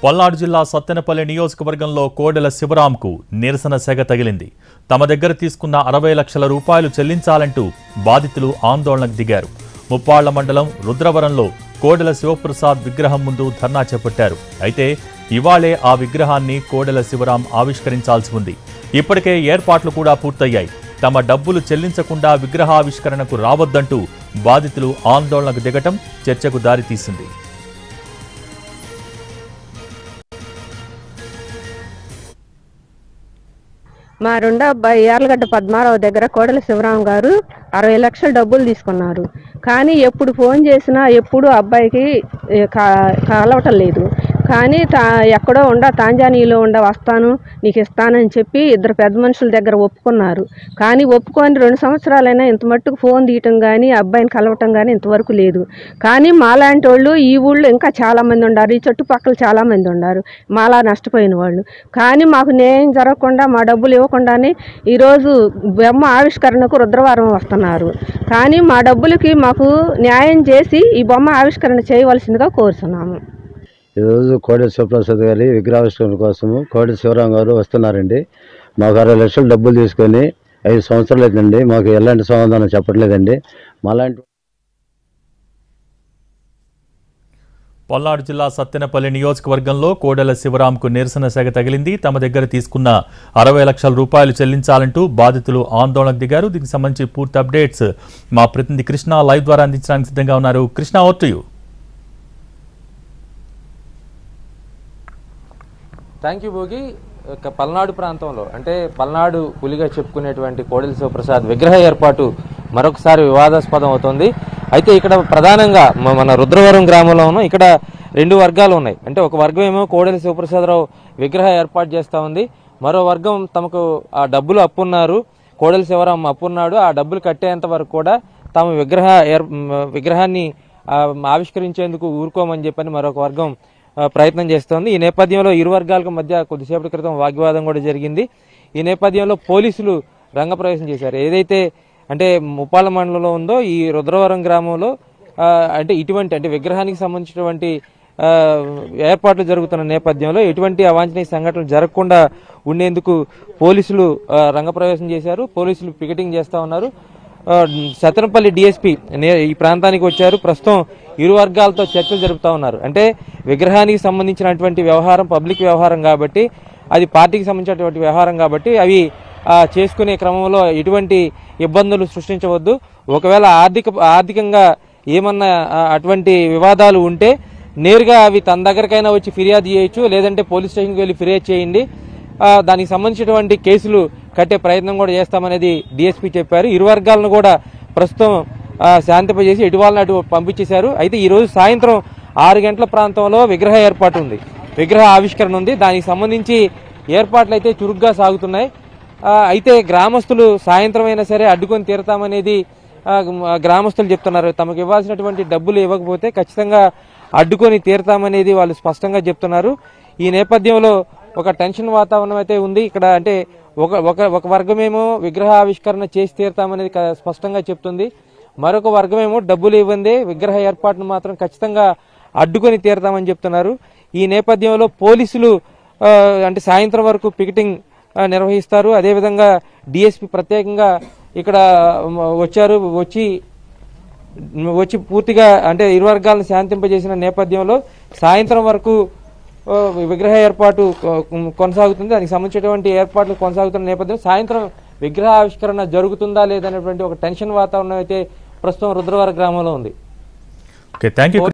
పల్నాడు జిల్లా సత్తెనపల్లి నియోజకవర్గంలో కోడెల శివరాంకు నిరసన సెగ తగిలింది తమ దగ్గర తీసుకున్న అరవై లక్షల రూపాయలు చెల్లించాలంటూ బాధితులు ఆందోళనకు దిగారు ముప్పాళ్ల మండలం రుద్రవరంలో కోడెల శివప్రసాద్ విగ్రహం ముందు ధర్నా చేపట్టారు అయితే ఇవాళే ఆ విగ్రహాన్ని కోడెల శివరాం ఆవిష్కరించాల్సి ఉంది ఇప్పటికే ఏర్పాట్లు కూడా పూర్తయ్యాయి తమ డబ్బులు చెల్లించకుండా విగ్రహావిష్కరణకు రావద్దంటూ బాధితులు ఆందోళనకు దిగటం చర్చకు దారితీసింది మా రెండో అబ్బాయి యార్లగడ్డ పద్మారావు దగ్గర కోడల శివరాం గారు అరవై లక్షల డబ్బులు తీసుకున్నారు కానీ ఎప్పుడు ఫోన్ చేసినా ఎప్పుడు అబ్బాయికి ఏ, కా- కలవటం లేదు కానీ తా ఎక్కడో ఉండ తాంజానీలో ఉండ వస్తాను నీకు ఇస్తానని చెప్పి ఇద్దరు పెద్ద మనుషుల దగ్గర ఒప్పుకున్నారు కానీ ఒప్పుకొని రెండు సంవత్సరాలైనా ఇంత మట్టుకు ఫోన్ తీయటం కానీ అబ్బాయిని కలవటం కానీ ఇంతవరకు లేదు కానీ మాలాంటి వాళ్ళు ఈ ఊళ్ళో ఇంకా చాలా మంది ఉన్నారు ఈ చుట్టుపక్కల చాలా మంది ఉన్నారు మాలా నష్టపోయిన వాళ్ళు కానీ మాకు న్యాయం జరగకుండా మా డబ్బులు ఇవ్వకుండానే ఈరోజు బొమ్మ ఆవిష్కరణకు రుద్రవారం వస్తున్నారు కానీ మా డబ్బులకి మాకు న్యాయం చేసి ఈ బొమ్మ ఆవిష్కరణ చేయవలసిందిగా కోరుతున్నాము ఈరోజు కోడెల శివప్రసాద్ గారి విగ్రహావిష్కరణ కోసము కోడెల శివరాం గారు వస్తున్నారండి మాకు అరవై లక్షలు డబ్బులు తీసుకొని ఐదు సంవత్సరాలు అవుతుందండి మాకు ఎలాంటి సమాధానం చెప్పట్లేదండి మాలాంటి పల్నాడు జిల్లా సత్తెనపల్లి నియోజకవర్గంలో కోడెల శివరాంకు నిరసన సెగ తగిలింది తమ దగ్గర తీసుకున్న అరవై లక్షల రూపాయలు చెల్లించాలంటూ బాధితులు ఆందోళనకు దిగారు దీనికి సంబంధించి పూర్తి అప్డేట్స్ మా ప్రతినిధి కృష్ణ లైవ్ ద్వారా అందించడానికి సిద్ధంగా ఉన్నారు Krishna over to you thank you Bhogi ఇక పల్నాడు ప్రాంతంలో అంటే పల్నాడు పులిగా చెప్పుకునేటువంటి కోడెల శివప్రసాద్ విగ్రహ ఏర్పాటు మరొకసారి వివాదాస్పదం అవుతోంది అయితే ఇక్కడ ప్రధానంగా మ- మన రుద్రవరం గ్రామంలో ఉన్నాం ఇక్కడ రెండు వర్గాలు ఉన్నాయి అంటే ఒక వర్గం ఏమో కోడెల శివప్రసాదరావు విగ్రహ ఏర్పాటు చేస్తా ఉంది మరో వర్గం తమకు ఆ డబ్బులు అప్పున్నారు కోడెల శివరాం అప్పున్నాడు ఆ డబ్బులు కట్టేంత వరకు కూడా తాము విగ్రహ ఏర్ మ- విగ్రహాన్ని ఆ, ఆవిష్కరించేందుకు ఊరుకోమని చెప్పని మరొక వర్గం ఆ, ప్రయత్నం చేస్తోంది ఈ నేపథ్యంలో ఇరు వర్గాలకు మధ్య కొద్దిసేపటి క్రితం వాగ్వాదం కూడా జరిగింది ఈ నేపథ్యంలో పోలీసులు రంగప్రవేశం చేశారు ఏదైతే అంటే ముప్పాళ్ళ మండలంలో ఉందో ఈ రుద్రవరం గ్రామంలో ఆ, అంటే ఇటువంటి అంటే విగ్రహానికి సంబంధించినటువంటి ఆ, ఏర్పాట్లు జరుగుతున్న నేపథ్యంలో ఎటువంటి అవాంఛనీయ సంఘటనలు జరగకుండా ఉండేందుకు పోలీసులు ఆ, రంగప్రవేశం చేశారు పోలీసులు పికెటింగ్ చేస్తా ఉన్నారు ఆ, సత్తెనపల్లి డిఎస్పీ ఈ ప్రాంతానికి వచ్చారు ప్రస్తుతం ఇరు వర్గాలతో చర్చలు జరుపుతా ఉన్నారు అంటే విగ్రహానికి సంబంధించినటువంటి వ్యవహారం పబ్లిక్ వ్యవహారం కాబట్టి అది పార్టీకి సంబంధించినటువంటి వ్యవహారం కాబట్టి అవి ఆ, చేసుకునే క్రమంలో ఎటువంటి ఇబ్బందులు సృష్టించవద్దు ఒకవేళ ఆర్థిక ఆర్థికంగా ఏమన్నా ఆ, అటువంటి వివాదాలు ఉంటే నేరుగా అవి తన దగ్గరకైనా వచ్చి ఫిర్యాదు చేయొచ్చు లేదంటే పోలీస్ స్టేషన్కి వెళ్ళి ఫిర్యాదు చేయండి ఆ, దానికి సంబంధించినటువంటి కేసులు కట్టే ప్రయత్నం కూడా చేస్తామనేది డిఎస్పీ చెప్పారు ఇరు వర్గాలను కూడా ప్రస్తుతం ఆ, శాంతింపజేసి ఎటు వాళ్ళని అటు పంపించేశారు అయితే ఈ రోజు సాయంత్రం ఆరు గంటల ప్రాంతంలో విగ్రహ ఏర్పాటు ఉంది విగ్రహ ఆవిష్కరణ ఉంది దానికి సంబంధించి ఏర్పాట్లు అయితే చురుగ్గా సాగుతున్నాయి ఆ, అయితే గ్రామస్తులు సాయంత్రం అయినా సరే అడ్డుకొని తీరతామనేది ఆ, మ- గ్రామస్తులు చెప్తున్నారు తమకు ఇవ్వాల్సినటువంటి డబ్బులు ఇవ్వకపోతే ఖచ్చితంగా అడ్డుకొని తీరతామనేది వాళ్ళు స్పష్టంగా చెప్తున్నారు ఈ నేపథ్యంలో ఒక టెన్షన్ వాతావరణం అయితే ఉంది ఇక్కడ అంటే ఒక ఒక ఒక వర్గమేమో విగ్రహ ఆవిష్కరణ చేసి తీరతామనేది క- స్పష్టంగా చెప్తుంది మరొక వర్గమేమో డబ్బులు ఇవ్వందే విగ్రహ ఏర్పాటును మాత్రం ఖచ్చితంగా అడ్డుకొని తీరతామని చెప్తున్నారు ఈ నేపథ్యంలో పోలీసులు ఆ, అంటే సాయంత్రం వరకు పికెటింగ్ ఆ, నిర్వహిస్తారు అదేవిధంగా డిఎస్పి ప్రత్యేకంగా ఇక్కడ మ, వచ్చారు వచ్చి వచ్చి పూర్తిగా అంటే ఇరు వర్గాలను శాంతింపజేసిన నేపథ్యంలో సాయంత్రం వరకు ఆ, విగ్రహ ఏర్పాటు కొ- కొనసాగుతుంది దానికి సంబంధించినటువంటి ఏర్పాట్లు కొనసాగుతున్న నేపథ్యం సాయంత్రం విగ్రహ ఆవిష్కరణ జరుగుతుందా లేదనేటువంటి ఒక టెన్షన్ వాతావరణం అయితే ప్రస్తుతం రుద్రవర గ్రామంలో ఉంది ఓకే థ్యాంక్ యూ